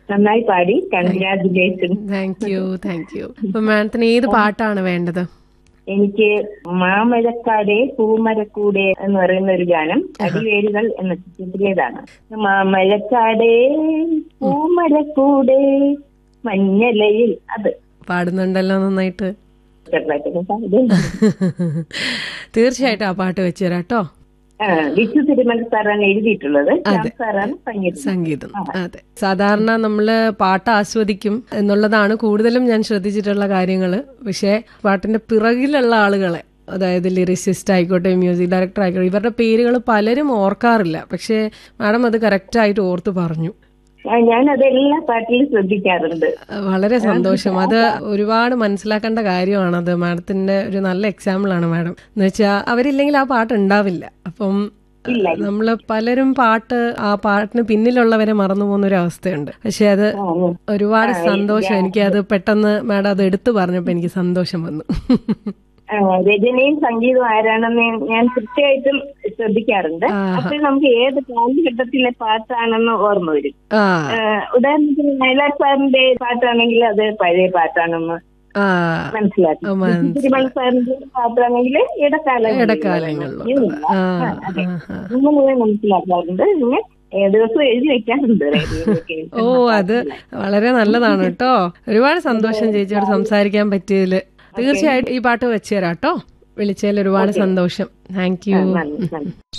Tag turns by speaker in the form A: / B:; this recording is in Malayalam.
A: നന്നായി പാടി congratulation
B: thank you thank you അപ്പൊ മാഡത്തിന് ഏത് പാട്ടാണ് വേണ്ടത്
A: എനിക്ക് മാമഴക്കാടെ പൂമരക്കൂടെ എന്ന് പറയുന്ന ഒരു ഗാനം അടിവേരുകൾ എന്ന ചിത്രത്തിലേതാണ് മാമഴക്കാടെ പൂമരക്കൂടെ മഞ്ഞലയിൽ അത്
B: പാടുന്നുണ്ടല്ലോ നന്നായിട്ട്
A: ചെറുതായിട്ടൊക്കെ പാടും.
B: തീർച്ചയായിട്ടും ആ പാട്ട് വെച്ചുതരാം കേട്ടോ
A: ആ, വിച്ചു തിരുമല സാറാണ് എഴുതിയിട്ടുള്ളത് ശ്യാം സാറാണ് സംഗീതം
B: സംഗീതം അതെ സാധാരണ നമ്മള് പാട്ട് ആസ്വദിക്കും എന്നുള്ളതാണ് കൂടുതലും ഞാൻ ശ്രദ്ധിച്ചിട്ടുള്ള കാര്യങ്ങള് പക്ഷെ പാട്ടിന്റെ പിറകിലുള്ള ആളുകളെ അതായത് ലിറിസിസ്റ്റ് ആയിക്കോട്ടെ മ്യൂസിക് ഡയറക്ടർ ആയിക്കോട്ടെ ഇവരുടെ പേരുകൾ പലരും ഓർക്കാറില്ല പക്ഷെ മാഡം അത് കറക്റ്റ് ആയിട്ട് ഓർത്ത് പറഞ്ഞു
A: ആ, ഞാൻ അതെല്ലാ പാട്ടിലും ശ്രദ്ധിക്കാറുണ്ട്
B: വളരെ സന്തോഷം അത് ഒരുപാട് മനസ്സിലാക്കേണ്ട കാര്യമാണത് മാഡത്തിന്റെ ഒരു നല്ല എക്സാമ്പിൾ ആണ് മാഡം എന്ന് വെച്ചാൽ അവരില്ലെങ്കിൽ ആ പാട്ട് ഉണ്ടാവില്ല അപ്പം
A: ഇല്ല
B: നമ്മള് പലരും പാട്ട് ആ പാട്ടിന് പിന്നിലുള്ളവരെ മറന്നു പോകുന്ന ഒരു അവസ്ഥയുണ്ട് പക്ഷെ അത്
A: ആ, ഉം.
B: ഒരുപാട് സന്തോഷം എനിക്ക് അത് പെട്ടെന്ന് മാഡം അത് എടുത്തു പറഞ്ഞപ്പോ എനിക്ക് സന്തോഷം വന്നു
A: ആ, രചനയും സംഗീതവും ആരാണെന്ന് ഞാൻ കൃത്യമായിട്ടും ശ്രദ്ധിക്കാറുണ്ട് അപ്പോൾ നമുക്ക് ഏത് കാലഘട്ടത്തിലെ പാട്ടാണെന്ന് ഓർമ്മ വരും
B: ആ
A: ആ, ഉദാഹരണത്തിന് നയലാർ സാറിന്റെ പാട്ടാണെങ്കിൽ അത് പഴയ പാട്ടാണെന്ന്
B: ആ
A: മനസ്സിലാക്കി
B: ആ, മനസ്സിലായി.
A: തിരുമല സാറിന്റെ പാട്ടാണെങ്കിൽ ഇടക്കാല
B: ഇടക്കാലങ്ങളിലുള്ള ആ
A: അതെ.
B: ആ, ആ.
A: അങ്ങനെ ഞാൻ മനസ്സിലാക്കാറുണ്ട് പിന്നെ ഏ, ദിവസം എഴുതി വെക്കാറുണ്ട് റേഡിയോയിലൊക്കെ.
B: ഓ അത് വളരെ നല്ലതാണ് കേട്ടോ ഒരുപാട് സന്തോഷം ചേച്ചിയോട് സംസാരിക്കാൻ പറ്റിയതില് തീർച്ചയായിട്ടും ഈ പാട്ട് വെച്ചുതരാം കേട്ടോ വിളിച്ചതിൽ ഒരുപാട് സന്തോഷം താങ്ക് യു
A: നന്ദി, നന്ദി.